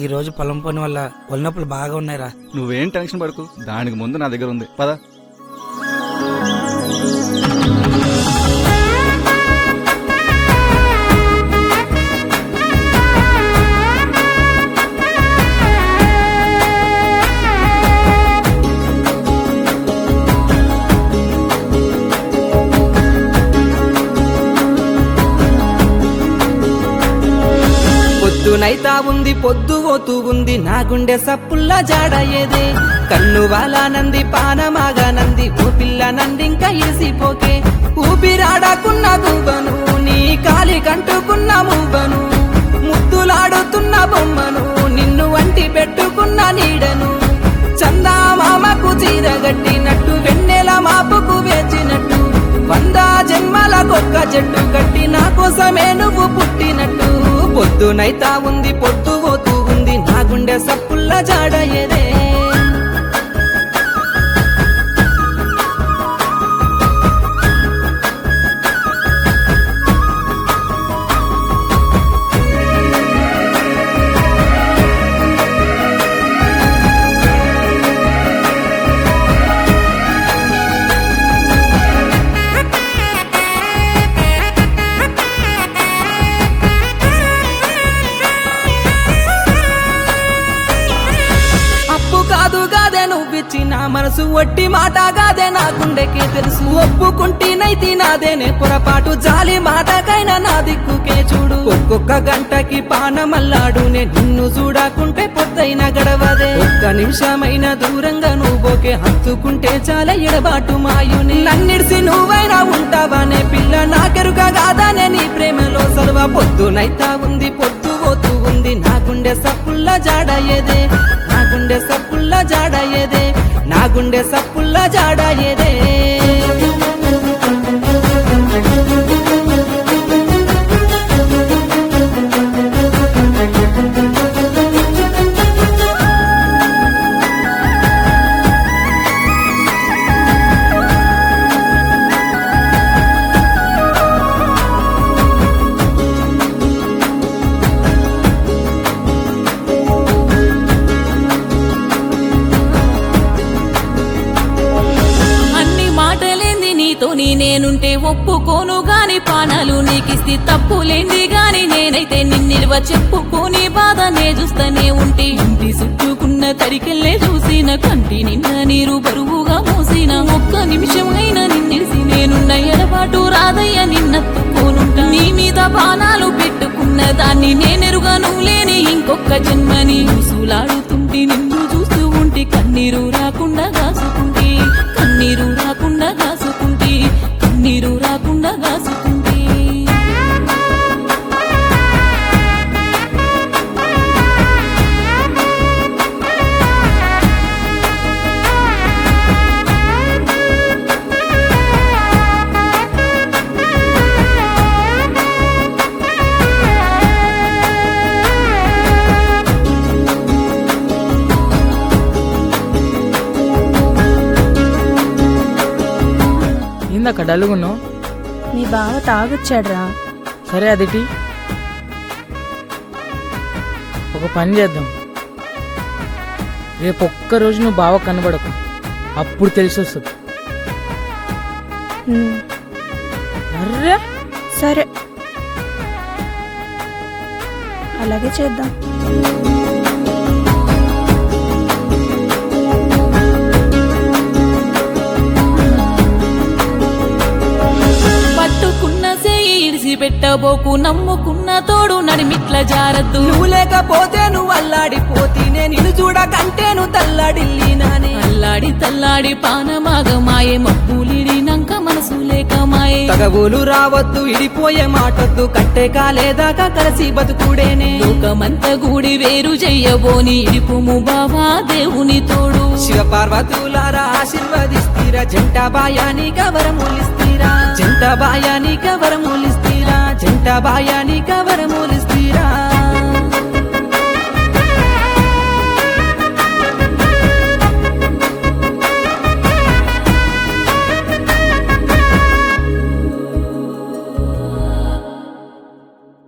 ఈ రోజు పొలం పని వల్ల ఒళ్ళనొప్పులు బాగా ఉన్నాయిరా నువ్వేం టెన్షన్ పడకు దానికి ముందు నా దగ్గర ఉంది పద పొద్దునైతా ఉంది పొద్దు పోతూ ఉంది నా గుండె సప్పుల్లా జాడయ్యేదే కన్ను వాలానంది పానమాగానంది ఓ పిల్ల నందింకా ఇరిసిపోకే ఊపిరాడకున్న గువ్వను నీ కాలి కంటుకున్న మువ్వను ముద్దులాడుతున్న బొమ్మను నిన్ను వంటి పెట్టుకున్న నీడను చందామామకు చీరగట్టినట్టు వెన్నెల మాపుకు వేచినట్టు వంద జన్మలకొక్క చెట్టు కట్టి నా కోసమే నువ్వు పుట్టినట్టు పొద్దునైతా ఉంది పొద్దు పోతూ ఉంది నా గుండె సప్పుల్ల జాడయ్యేదే అప్పు కాదు కాదే నువ్విచ్చిన మనసు ఒట్టి మాట కాదే నా గుండెకి తెలుసు ఒప్పుకుంటేనైతే నాదేనే పొరపాటు జాలి మాటకైనా నా దిక్కుకే చూడు ఒక్కొక్క గంటకి పానమల్లాడునే నిన్ను చూడకుంటే పొద్దైన గడవదే ఒక్క నిమిషమైన దూరంగా నువ్వోకే హత్తుకుంటే చాలా ఎడబాటు మాయుని నన్నిడిసి నువ్వైనా ఉంటావానే పిల్ల నాకెరుక కాదానే నీ ప్రేమలో సలువ పొద్దునైతా ఉంది పొద్దు పోతూ ఉంది నా గుండె సప్పుల్ల జాడయ్యేదే నా గుండె సప్పుల్ల జాడయ్యేదే నా గుండె సప్పుల్ల జాడయ్యేదే అన్ని మాటలేంది నీతోని నేనుంటే ఒప్పుకోను గాని పానాలు నీకిస్తే తప్పులేంది గాని నేనైతే నిన్నిల్వ చెప్పుకోని బాధ నే చూస్తూనే ఉంటే ఇంటి చుట్టుకున్న తడికెళ్ళే చూసిన కంటి నిన్న నీరు బరువుగా మోసిన ఒక్క నిమిషం అయినా నిన్నిడిసి నేనున్న ఎడబాటు రాదయ్య నిన్నత్తుకోనుంటా నీ మీద బాణాలు పెట్టుకున్న దాన్ని నేనెరుగను లేని ఇంకొక జన్మని ఊసులాడుతుంటే నిన్ను చూస్తూ ఉంటే కన్నీరు రాకుండా కాసుకుంటే కన్నీరు రాకుండా కాసుకుంటే కన్నీరు రాకుండా కాసుకుంటే ఏందక్క డల్గున్నావు మీ బావ తాగొచ్చాడ్రా సరే అదిటి ఒక పని చేద్దాం రేపు ఒక్క రోజు నువ్వు బావ కనబడకు అప్పుడు తెలిసి వస్తుంది ఉమ్, అర్రే సరే అలాగే చేద్దాం పట్టుకున్న సేయి ఇడిసి పెట్టబోకు నమ్ముకున్న తోడు నడిమిట్ల జారద్దు నువ్వు లేకపోతే నువ్వు అల్లాడిపోతేనే నిన్ను చూడకంటే నువ్వు తల్లాడిల్లినానే అల్లాడి తల్లాడి పానమాగమాయే మబ్బులిడినంక మనసు లేక మాయే తగవులు రావద్దు ఇడిపోయే మాటొద్దు కట్టే కాలేదాకా కలిసి బతుకుడేనే లోకమంత గూడి వేరు చెయ్యబోని ఇడిపుము బావా దేవుని తోడు శివ పార్వతులారా ఆశీర్వదిస్తీరా జంట బాయానిక వరములిస్తీరా జంట బాయానిక వరములిస్తీరా జంట బాయానిక వరములిస్తీరా